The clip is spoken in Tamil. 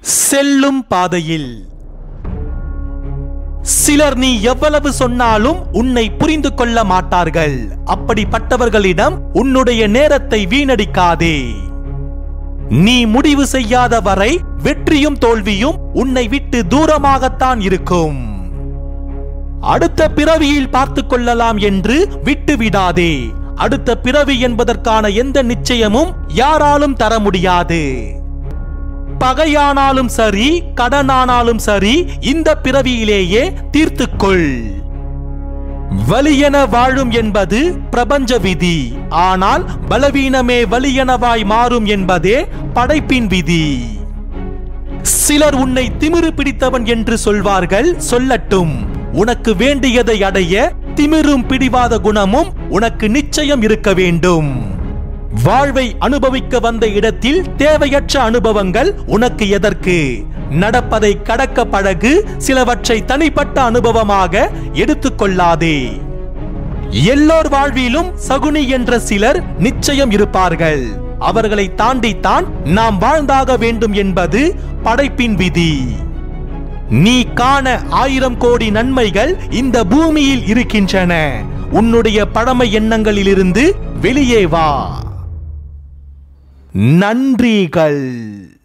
செல்லும் பாதையில் சிலர் நீ எவ்வளவு சொன்னாலும் உன்னை புரிந்து கொள்ள மாட்டார்கள் அப்படிப்பட்டவர்களிடம் உன்னுடைய நேரத்தை வீணடிக்காதே நீ முடிவு செய்யாத வரை வெற்றியும் தோல்வியும் உன்னை விட்டு தூரமாகத்தான் இருக்கும் அடுத்த பிறவியில் பார்த்துக் கொள்ளலாம் என்று விட்டு விடாதே அடுத்த பிறவி என்பதற்கான எந்த நிச்சயமும் யாராலும் தர முடியாது பகையானாலும் சரி கடனானாலும் சரி இந்த பிறவியிலேயே தீர்த்துக்கொள் வலியென வாழும் என்பது பிரபஞ்ச விதி ஆனால் பலவீனமே வலியெனவாய் மாறும் என்பதே படைப்பின் விதி சிலர் உன்னை திமிரு பிடித்தவன் என்று சொல்வார்கள் சொல்லட்டும் உனக்கு வேண்டியதை அடைய திமிரும் பிடிவாத குணமும் உனக்கு நிச்சயம் இருக்க வேண்டும் வாழ்வை அனுபவிக்க வந்த இடத்தில் தேவையற்ற அனுபவங்கள் உனக்கு எதற்கு நடப்பதை கடக்க பழகு சிலவற்றை தனிப்பட்ட அனுபவமாக எடுத்துக்கொள்ளாதே எல்லோர் வாழ்விலும் சகுனி என்ற சிலர் நிச்சயம் இருப்பார்கள் அவர்களை தாண்டித்தான் நாம் வாழ்ந்தாக வேண்டும் என்பது படைப்பின் விதி நீ காண ஆயிரம் கோடி நன்மைகள் இந்த பூமியில் இருக்கின்றன உன்னுடைய பழமை எண்ணங்களிலிருந்து வெளியே வா நன்றிகள்